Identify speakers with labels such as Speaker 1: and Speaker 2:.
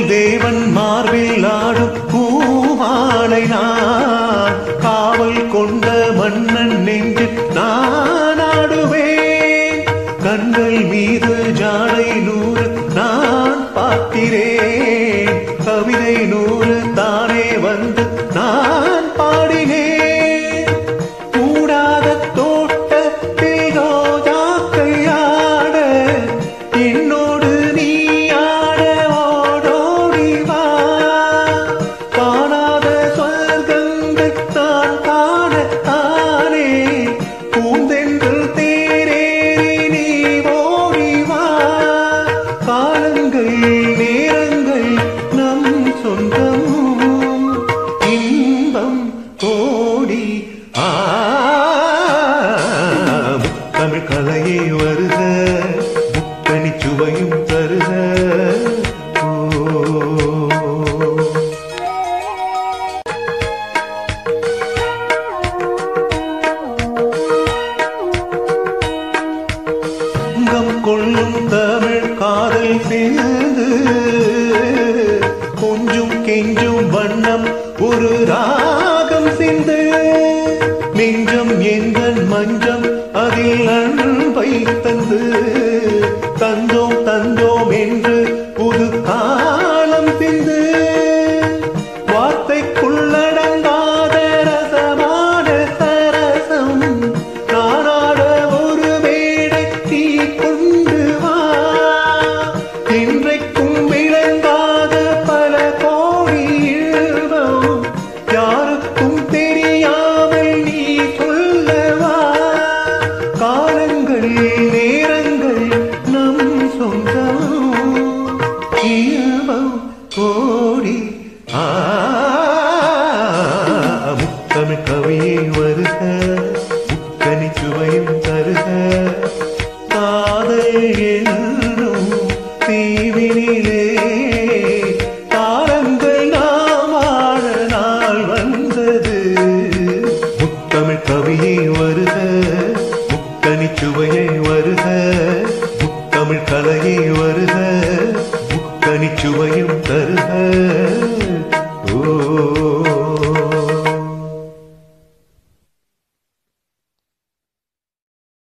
Speaker 1: தேவன் மார்பில் ஆடும் பூமாலை நான் காவல் கொண்ட மன்னன் நெஞ்சில் நான் ஆடுவேன் கண்கள் மீது ஜாடை நூறு நான் பார்க்கிறேன் கவிதை நூறு தானே வந்து நான் பாடினேன் கூடாத தோட்டத்தில் ரோஜாக்கள் ஆட என்னோடு நீ ஆட ஓடோடி வா காணாத சொர்க்கங்கள் தான் காண தானே பூந்தென்றல் தேரேறி நீ ஓடி வா காலங்கள் நேரங்கள் நம் சொந்தம் இன்பம் கோடி ஆ தமிழ் கலையே வருக முக்கணி சுவையும் தருக ஓ அங்கம் கொள்ளும் தமிழ் காதல் சேர்ந்து கொஞ்சம் கெஞ்சும் வண்ணம் ஒரு ராகம் சிந்து நெஞ்சம் எங்கள் மஞ்சம் அதில் அன்பை தந்து தந்தோம் தந்தோம் என்று புது காலம் சிந்து வார்த்தைக்குள்ளடங்காத ரசமான சரசம் நானாட ஒரு வேடை தீ கொண்டு வா இன்றைக்கும் விளங்காத பல கோடி இன்பம் யாருக்கும் தெரியாமல் நீ சொல்லவா காலங்கள் நேரங்கள் நம் சொந்தம் இன்பம் கோடி ஆ முத்தமிழ் கவியை வருக முக்கனி சுவையும் தருக காதல் என்னும் தீவினிலே காலங்கள் நாம் வாழ நாள் வந்தது முத்தமிழ் கவியை வருக முக்கனி சுவையை வருக முத்தமிழ் கலையை வருக முக்கனி சுவையும் தருக